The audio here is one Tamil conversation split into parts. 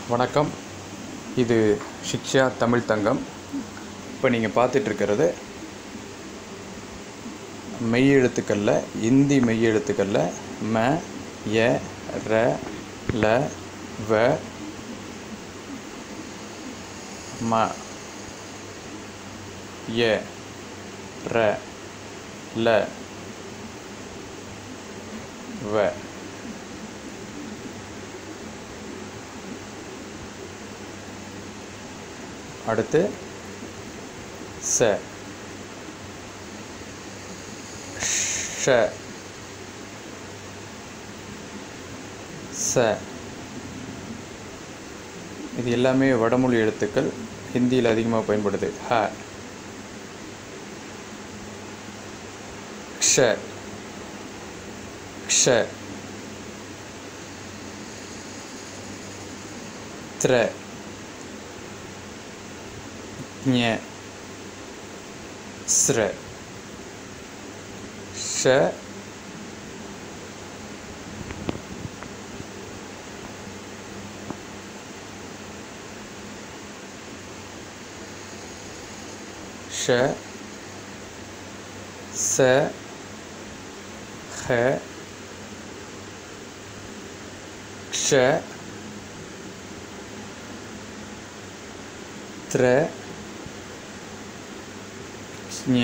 வணக்கம் இது சிக்ஷா தமிழ் தங்கம் இப்போ நீங்கள் பார்த்துட்ருக்கிறது மெய் எழுத்துக்களில் இந்தி மெய் எழுத்துக்களில் ம ய ர ல வ ம ய ர ல வ அடுத்து ச ஷ ச இது எல்லாமே வடமொழி எழுத்துக்கள் ஹிந்தியில் அதிகமாக பயன்படுது ஹ க்ஷ க்ஷ த்ர ஞ ஸ்ர ஷ ஷ ச ஹ க்ஷ த்ர ஞ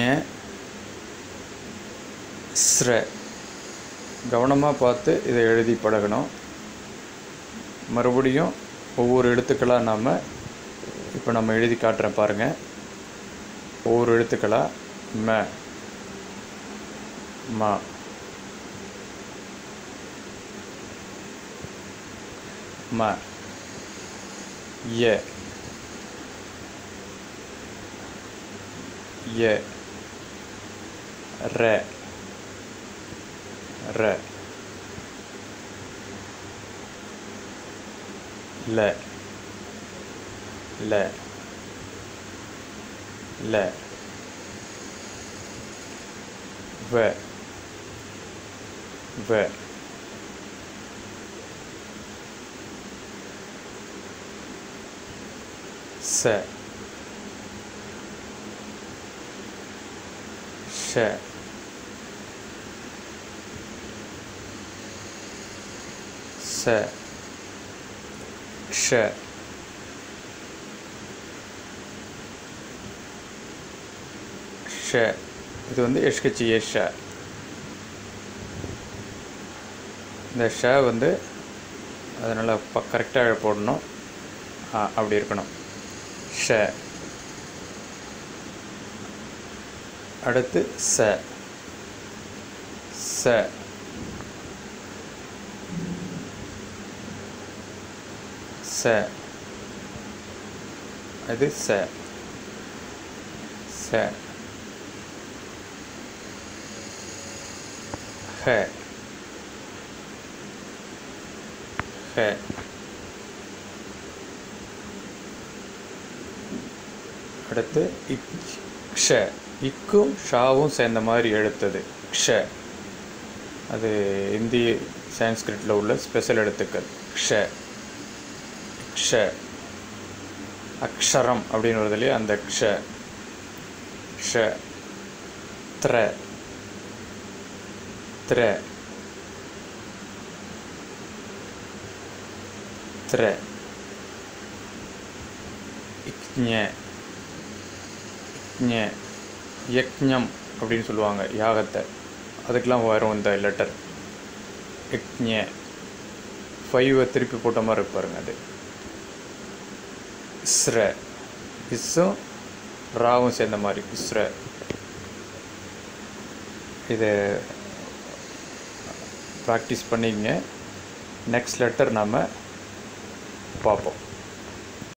ஸ்ர கவனமாக பார்த்து இதை எழுதி பழகணும் மறுபடியும் ஒவ்வொரு எழுத்துக்களாக நாம் இப்போ நம்ம எழுதி காட்டுறேன் பாருங்கள் ஒவ்வொரு எழுத்துக்களாக ம ம ம ய ய ர ர ல ல ல வ வ ச ஷ ச ஷ ஷ இது வந்து எஷ்கச்சி ஏ ஷ இந்த ஷ வந்து அதனால் ப கரெக்டாக போடணும் ஆ அப்படி இருக்கணும் ஷ அடுத்து ச ச ச அது ச ச ஹ ஹ அடுத்து இக் க்ஷ இக்கும் ஷாவும் சேர்ந்த மாதிரி எழுத்தது க்ஷ அது இந்தி சான்ஸ்கிரிட்டில் உள்ள ஸ்பெஷல் எழுத்துக்கள் க்ஷ க்ஷ அக்ஷரம் அப்படின்னு வருது இல்லையா அந்த க்ஷ க்ஷ த்ர த்ர த்ர இக்ஞ ஞ யக்ஞம் அப்படின்னு சொல்லுவாங்க யாகத்தை அதுக்கெலாம் வரும் இந்த லெட்டர் யக்ஞ ஃபைவை திருப்பி போட்ட மாதிரி இருக்கு பாருங்க அது இஸ்ர இஸ்ஸும் ராவும் சேர்ந்த மாதிரி இஸ்ர இதை ப்ராக்டிஸ் பண்ணிங்க நெக்ஸ்ட் லெட்டர் நாம் பார்ப்போம்